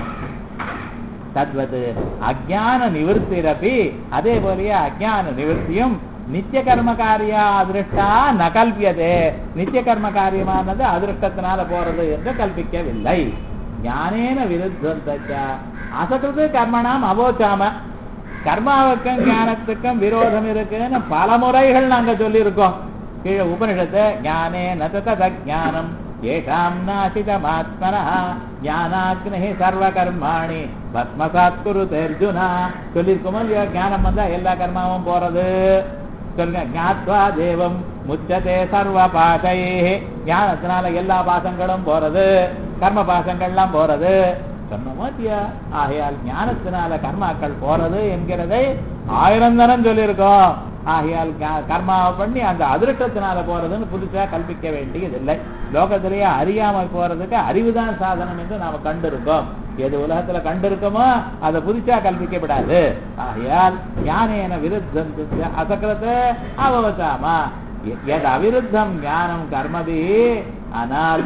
தத்வது அஜான நிவர்த்திரப்பி அதே போலயே அஜான நிவர்த்தியும் நித்திய கர்ம காரியா அதிருஷ்டா ந கல்பியதே நித்திய கர்ம காரியமானது அதிருஷ்டத்தினால போறது என்று கல்பிக்கவில்லை ஞானேன விருத்தம் அசகிருது கர்மணாம் அவோச்சாம கர்மாவுக்கும் ஞானத்துக்கும் விரோதம் இருக்குன்னு பல முறைகள் நாங்க சொல்லியிருக்கோம் கீழே உபனிஷத்து ஞானே நத ஞானம் ஏஷாம் நாசிதமாத்மன ஞானாக்னி சர்வ கர்மாணி பத்மசாத் குருதே அர்ஜுனா சொல்லியிருக்கோமோ இல்லையா ஞானம் வந்தா எல்லா கர்மாவும் போறது சொல்லுங்க ஞாத்வா தேவம் முச்சதே சர்வ பாசை ஞானத்தினால எல்லா பாசங்களும் போறது கர்ம பாசங்கள்லாம் போறது சொன்னோமோ இல்லையா ஆகையால் ஞானத்தினால கர்மாக்கள் போறது என்கிறதை ஆயிரம் தரம் சொல்லியிருக்கோம் ஆகையால் ஞா- கர்மாவை பண்ணி அந்த அதிருஷ்டத்தினால போறதுன்னு புதுசா கல்பிக்க வேண்டியதில்லை லோகத்திலேயே அறியாமல் போறதுக்கு அறிவுதான் சாதனம் என்று நாம கண்டிருக்கோம் எது உலகத்துல கண்டிருக்கோமோ அதை புதுசா கல்பிக்கப்படாது ஆகையால் ஞானேன விருத்தம் அசக்கிரத்தை அவவசாமா எ- எது அவிருத்தம் ஞானம் கர்மதி ஆனால்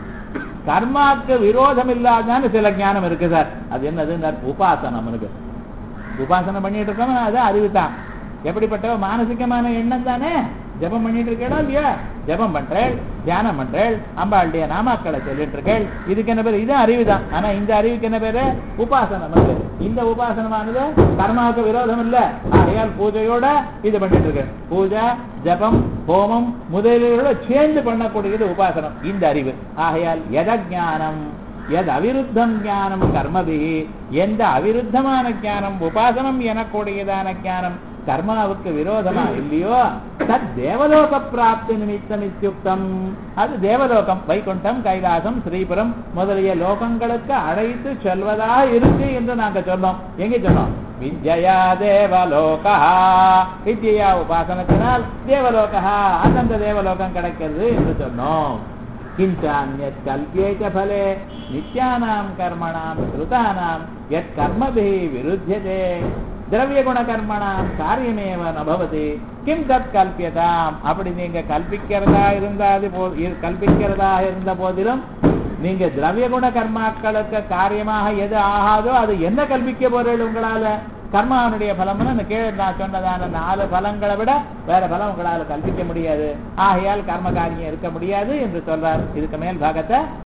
கர்மாக்கு விரோதம் இல்லாதான்னு சில ஞானம் இருக்கு சார் அது என்னது இந்த உபாசனம் இருக்கு உபாசனம் பண்ணிட்டு இருக்கோம் அது அறிவு தான் எப்படிப்பட்ட மானசிகமான எண்ணம் தானே ஜெபம் பண்ணிட்டு இருக்கேடா இல்லையா ஜெபம் பண்றேள் தியானம் பண்றேள் அம்பாளுடைய நாமாக்களை சொல்லிட்டு இருக்கேள் இதுக்கு என்ன பேரு இது அறிவு தான் ஆனா இந்த அறிவுக்கு என்ன பேரு உபாசனம் இருக்கு இந்த உபாசனமானது கர்மாவுக்கு விரோதம் இல்ல ஆகையால் பூஜையோட இது பண்ணிட்டு இருக்கு பூஜை ஜபம் ஹோமம் முதலீடுகளோட சேர்ந்து பண்ணக்கூடியது உபாசனம் இந்த அறிவு ஆகையால் எத ஞானம் எது அவிருத்தம் ஞானம் கர்மபி எந்த அவிருத்தமான ஞானம் உபாசனம் எனக்கூடியதான ஞானம் கர்மாவுக்கு விரோதமா இல்லையோ தத் தேவலோக பிராப்தி நிமித்தம் இத்தியுக்தம் அது தேவலோகம் வைகுண்டம் கைலாசம் ஸ்ரீபுரம் முதலிய லோகங்களுக்கு அழைத்து செல்வதா இருக்கு என்று நாங்க சொன்னோம் எங்க சொன்னோம் வித்யா தேவலோகா வித்யா உபாசனத்தினால் தேவலோகா அந்தந்த தேவலோகம் கிடைக்கிறது என்று சொன்னோம் किञ्चान्यत् कल्प्ये च फले नित्यानां कर्मणां कृतानां यत् कर्मभिः विरुध्यते திரவிய குண கர்மணாம் காரியமேவ நபவதி கிம் தத் கல்பியதாம் அப்படி நீங்க கல்பிக்கிறதா இருந்தாது போ இரு- கல்பிக்கிறதா இருந்த போதிலும் நீங்க திரவிய குண கர்மாக்களுக்கு காரியமாக எது ஆகாதோ அது என்ன கல்பிக்க போறீர்கள் உங்களால கர்மாவனுடைய பலம்னு அந்த கீழே நான் சொன்னதான நாலு பலங்களை விட வேற பலம் உங்களால கல்பிக்க முடியாது ஆகையால் கர்ம காரியம் இருக்க முடியாது என்று சொல்றார் இதுக்கு மேல் பாகத்தை